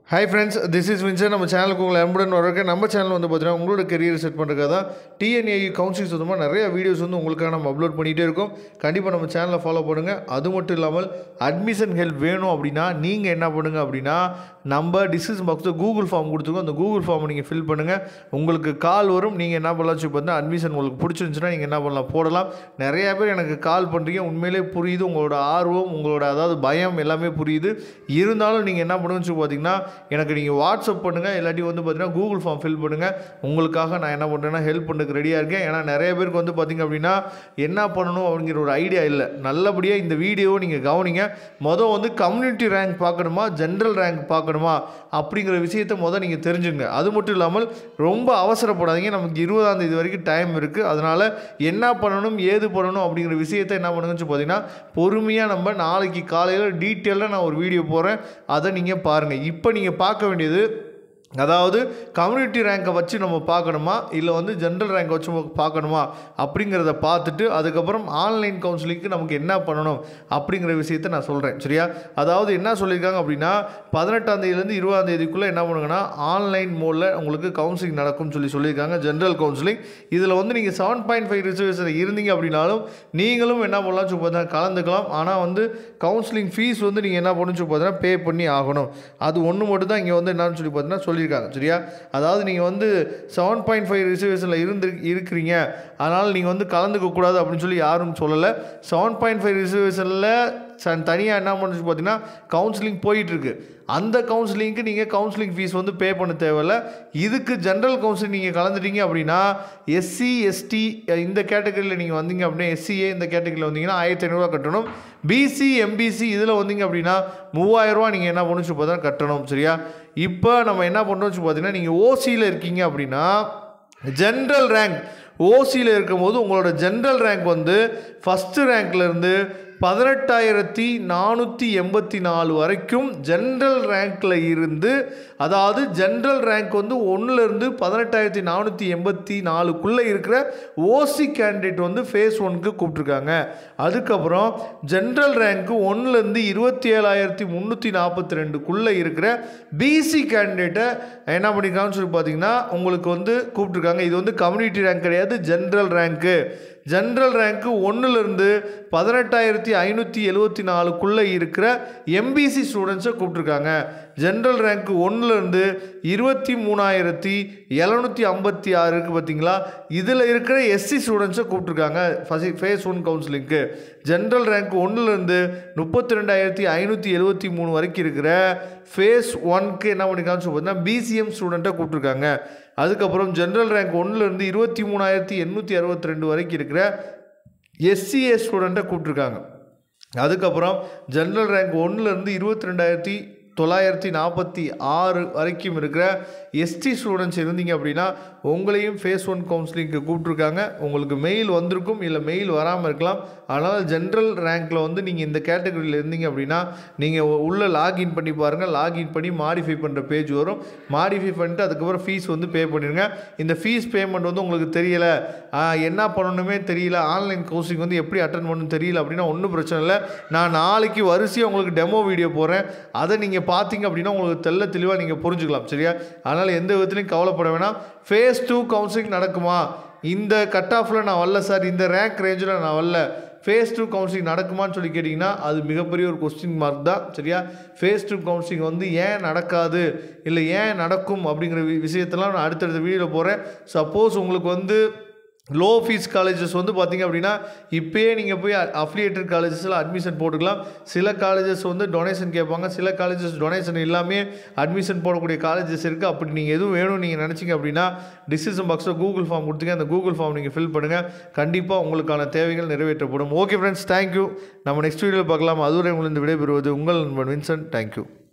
hi friends this is Vinson நம்ம சேனலுக்கு உங்களை அன்புடன் வரக்க நம்ம சேனல் வந்து பார்த்தீங்கன்னா உங்களோட கெரியர் செட் பண்ணுறதுக்காக தான் டிஎன்ஏ கவுன்சிலிங் சுத்தமாக நிறைய வீடியோஸ் வந்து உங்களுக்காக நம்ம அப்லோட் பண்ணிகிட்டே இருக்கோம் கண்டிப்பாக நம்ம சேனலை ஃபாலோ பண்ணுங்கள் அது மட்டும் இல்லாமல் அட்மிஷன் ஹெல்ப் வேணும் அப்படின்னா நீங்கள் என்ன பண்ணுங்கள் அப்படின்னா நம்ம டிஸ்கிரிப்ஷன் பாக்ஸில் கூகுள் ஃபார்ம் கொடுத்துருக்கோம் அந்த கூகுள் ஃபார்மை நீங்கள் ஃபில் பண்ணுங்கள் உங்களுக்கு கால் வரும் நீங்கள் என்ன பண்ணலாம் சொல்லி பார்த்தீங்கன்னா அட்மிஷன் உங்களுக்கு பிடிச்சிருந்துச்சுன்னா நீங்கள் என்ன பண்ணலாம் போடலாம் நிறையா பேர் எனக்கு கால் பண்ணுறீங்க உண்மையிலே புரியுது உங்களோட ஆர்வம் உங்களோட அதாவது பயம் எல்லாமே புரியுது இருந்தாலும் நீங்கள் என்ன பண்ணுங்கன்னு சொல்லி பார்த்தீங்கன்னா எனக்கு நீங்கள் வாட்ஸ்அப் பண்ணுங்கள் இல்லாட்டி வந்து பார்த்தீங்கன்னா கூகுள் ஃபார்ம் ஃபில் பண்ணுங்கள் உங்களுக்காக நான் என்ன பண்ணுறேன்னா ஹெல்ப் பண்ணுறதுக்கு ரெடியாக இருக்கேன் ஏன்னா நிறைய பேருக்கு வந்து பார்த்தீங்க அப்படின்னா என்ன பண்ணணும் அப்படிங்கிற ஒரு ஐடியா இல்லை நல்லபடியாக இந்த வீடியோவை நீங்கள் கவனிங்க மொதல் வந்து கம்யூனிட்டி ரேங்க் பார்க்கணுமா ஜென்ரல் ரேங்க் பார்க்கணுமா அப்படிங்கிற விஷயத்தை மொதல் நீங்கள் தெரிஞ்சுங்க அது மட்டும் இல்லாமல் ரொம்ப அவசரப்படாதீங்க நமக்கு இருபதாம் தேதி வரைக்கும் டைம் இருக்குது அதனால் என்ன பண்ணணும் ஏது பண்ணணும் அப்படிங்கிற விஷயத்தை என்ன பண்ணுங்கன்னு சொல்லி பார்த்தீங்கன்னா பொறுமையாக நம்ம நாளைக்கு காலையில் டீட்டெயிலாக நான் ஒரு வீடியோ போடுறேன் அதை நீங்கள் பாருங்கள் இப்போ நீங்கள் பார்க்க வேண்டியது அதாவது கம்யூனிட்டி ரேங்கை வச்சு நம்ம பார்க்கணுமா இல்லை வந்து ஜென்ரல் ரேங்கை வச்சு நம்ம பார்க்கணுமா அப்படிங்கிறத பார்த்துட்டு அதுக்கப்புறம் ஆன்லைன் கவுன்சிலிங்க்கு நமக்கு என்ன பண்ணணும் அப்படிங்கிற விஷயத்தை நான் சொல்கிறேன் சரியா அதாவது என்ன சொல்லியிருக்காங்க அப்படின்னா பதினெட்டாம் தேதியிலேருந்து இருபதாம் தேதிக்குள்ளே என்ன பண்ணுங்கன்னா ஆன்லைன் மோடில் உங்களுக்கு கவுன்சிலிங் நடக்கும்னு சொல்லி சொல்லியிருக்காங்க ஜென்ரல் கவுன்சிலிங் இதில் வந்து நீங்கள் செவன் பாயிண்ட் ஃபைவ் ரிசர்வேஷன் இருந்தீங்க அப்படின்னாலும் நீங்களும் என்ன பண்ணலாம் சொல்லி பார்த்தீங்கன்னா கலந்துக்கலாம் ஆனால் வந்து கவுன்சிலிங் ஃபீஸ் வந்து நீங்கள் என்ன பண்ணணும் சொல்லி பார்த்தீங்கன்னா பே பண்ணி ஆகணும் அது ஒன்று மட்டும் தான் இங்கே வந்து என்னன்னு சொல்லி பார்த்தீங்கன்னா சொல்லியிருக்காங்க சரியா அதாவது நீங்கள் வந்து செவன் பாயிண்ட் ஃபைவ் ரிசர்வேஷனில் இருந்து இருக்கிறீங்க அதனால் நீங்கள் வந்து கலந்துக்க கூடாது அப்படின்னு சொல்லி யாரும் சொல்லலை செவன் பாயிண்ட் ஃபைவ் ரிசர்வேஷனில் தனியாக என்ன பண்ணுச்சு பார்த்தீங்கன்னா கவுன்சிலிங் போயிட்டுருக்கு அந்த கவுன்சிலிங்க்கு நீங்கள் கவுன்சிலிங் ஃபீஸ் வந்து பே பண்ண தேவையில்ல இதுக்கு ஜென்ரல் கவுன்சிலிங் நீங்கள் கலந்துட்டீங்க அப்படின்னா எஸ்சி எஸ்டி இந்த கேட்டகரியில் நீங்கள் வந்தீங்க அப்படின்னா எஸ்சிஏ இந்த கேட்டகரியில் வந்தீங்கன்னா ஆயிரத்தி ஐநூறுரூவா கட்டணும் பிசி எம்பிசி இதில் வந்தீங்க அப்படின்னா மூவாயிரரூவா நீங்கள் என்ன பண்ணுச்சு பார்த்தா கட்டணும் சரியா இப்போ நம்ம என்ன பண்ணுறோம் பார்த்தீங்கன்னா நீங்கள் ஓசியில் இருக்கீங்க அப்படின்னா ஜென்ரல் ரேங்க் ஓசியில் இருக்கும்போது உங்களோட ஜென்ரல் ரேங்க் வந்து ஃபஸ்ட்டு ரேங்க்லேருந்து பதினெட்டாயிரத்தி நானூற்றி எண்பத்தி நாலு வரைக்கும் ஜென்ரல் ரேங்க்கில் இருந்து அதாவது ஜென்ரல் ரேங்க் வந்து ஒன்றுலேருந்து பதினெட்டாயிரத்தி நானூற்றி எண்பத்தி நாலுக்குள்ளே இருக்கிற ஓசி கேண்டிடேட் வந்து ஃபேஸ் ஒனுக்கு கூப்பிட்ருக்காங்க அதுக்கப்புறம் ஜென்ரல் ரேங்க்கு ஒன்றுலேருந்து இருபத்தி ஏழாயிரத்தி முந்நூற்றி நாற்பத்தி ரெண்டுக்குள்ளே இருக்கிற பிசி கேண்டிடேட்டை என்ன பண்ணியிருக்காங்கன்னு சொல்லி பார்த்தீங்கன்னா உங்களுக்கு வந்து கூப்பிட்ருக்காங்க இது வந்து கம்யூனிட்டி ரேங்க் கிடையாது ஜென்ரல் ரேங்க்கு ஜென்ரல் ரேங்க்கு ஒன்றுலேருந்து பதினெட்டாயிரத்தி ஐநூற்றி எழுபத்தி நாலுக்குள்ளே இருக்கிற எம்பிசி ஸ்டூடெண்ட்ஸை கூப்பிட்ருக்காங்க ஜென்ரல் ரேங்க்கு ஒன்றுலேருந்து இருபத்தி மூணாயிரத்தி எழுநூற்றி ஐம்பத்தி ஆறு இருக்குது பார்த்தீங்களா இதில் இருக்கிற எஸ்சி ஸ்டூடெண்ட்ஸை கூப்பிட்ருக்காங்க ஃபசி ஃபேஸ் ஒன் கவுன்சிலிங்க்கு ஜென்ரல் ரேங்க் ஒன்றுலேருந்து முப்பத்தி ரெண்டாயிரத்தி ஐநூற்றி எழுபத்தி மூணு வரைக்கும் இருக்கிற ஃபேஸ் ஒன்க்கு என்ன பண்ணியிருக்காங்கன்னு சொல்லி பார்த்தீங்கன்னா பிசிஎம் ஸ்டூடெண்ட்டை கூப்பிட்ருக்காங்க அதுக்கப்புறம் ஜென்ரல் ரேங்க் ஒன்றுலேருந்து இருபத்தி மூணாயிரத்தி எண்ணூற்றி அறுபத்தி ரெண்டு வரைக்கும் இருக்கிற எஸ்சிஏ ஸ்டூடெண்ட்டை கூப்பிட்ருக்காங்க அதுக்கப்புறம் ஜென்ரல் ரேங்க் ஒன்றுலேருந்து இருபத்தி ரெண்டாயிரத்தி தொள்ளாயிரத்தி நாற்பத்தி ஆறு வரைக்கும் இருக்கிற எஸ்டி ஸ்டூடெண்ட்ஸ் இருந்தீங்க அப்படின்னா உங்களையும் ஃபேஸ் ஒன் கவுன்சிலிங்க்கு கூப்பிட்ருக்காங்க உங்களுக்கு மெயில் வந்திருக்கும் இல்லை மெயில் வராமல் இருக்கலாம் அதனால் ஜென்ரல் ரேங்க்கில் வந்து நீங்கள் இந்த கேட்டகரியில் இருந்தீங்க அப்படின்னா நீங்கள் உள்ளே லாகின் பண்ணி பாருங்கள் லாகின் பண்ணி மாடிஃபை பண்ணுற பேஜ் வரும் மாடிஃபை பண்ணிட்டு அதுக்கப்புறம் ஃபீஸ் வந்து பே பண்ணிடுங்க இந்த ஃபீஸ் பேமெண்ட் வந்து உங்களுக்கு தெரியலை என்ன பண்ணணுமே தெரியல ஆன்லைன் கவுன்சிலிங் வந்து எப்படி அட்டன் பண்ணணும் தெரியல அப்படின்னா ஒன்றும் பிரச்சனை இல்லை நான் நாளைக்கு வரிசையாக உங்களுக்கு டெமோ வீடியோ போகிறேன் அதை நீங்கள் பார்த்தீங்க அப்படின்னா உங்களுக்கு தெல்ல தெளிவாக நீங்கள் புரிஞ்சுக்கலாம் சரியா அதனால் எந்த விதத்துலையும் கவலைப்பட வேணாம் ஃபேஸ் டூ கவுன்சிலிங் நடக்குமா இந்த கட் ஆஃபில் நான் வரல சார் இந்த ரேங்க் ரேஞ்சில் நான் வரல ஃபேஸ் டூ கவுன்சிலிங் நடக்குமான்னு சொல்லி கேட்டிங்கன்னா அது மிகப்பெரிய ஒரு கொஸ்டின் மார்க் தான் சரியா ஃபேஸ் டூ கவுன்சிலிங் வந்து ஏன் நடக்காது இல்லை ஏன் நடக்கும் அப்படிங்கிற வி- விஷயத்தெல்லாம் நான் அடுத்தடுத்த வீடியோவில் போகிறேன் சப்போஸ் உங்களுக்கு வந்து லோ ஃபீஸ் காலேஜஸ் வந்து பார்த்தீங்க அப்படின்னா இப்போயே நீங்கள் போய் அஃபிலியேட்டட் காலேஜஸில் அட்மிஷன் போட்டுக்கலாம் சில காலேஜஸ் வந்து டொனேஷன் கேட்பாங்க சில காலேஜஸ் டொனேஷன் இல்லாமே அட்மிஷன் போடக்கூடிய காலேஜஸ் இருக்குது அப்படி நீங்கள் எதுவும் வேணும்னு நீங்கள் நினச்சிங்க அப்படின்னா டிசிஷன் பாக்ஸில் கூகுள் ஃபார்ம் கொடுத்துங்க அந்த கூகுள் ஃபார்ம் நீங்கள் ஃபில் பண்ணுங்கள் கண்டிப்பாக உங்களுக்கான தேவைகள் நிறைவேற்றப்படும் ஓகே ஃப்ரெண்ட்ஸ் தேங்க்யூ நம்ம நெக்ஸ்ட் வீடியோவில் பார்க்கலாம் அதுவரை உங்களுக்கு விடைபெறுவது உங்கள் நண்பன் வின்சென்ட் தேங்க்யூ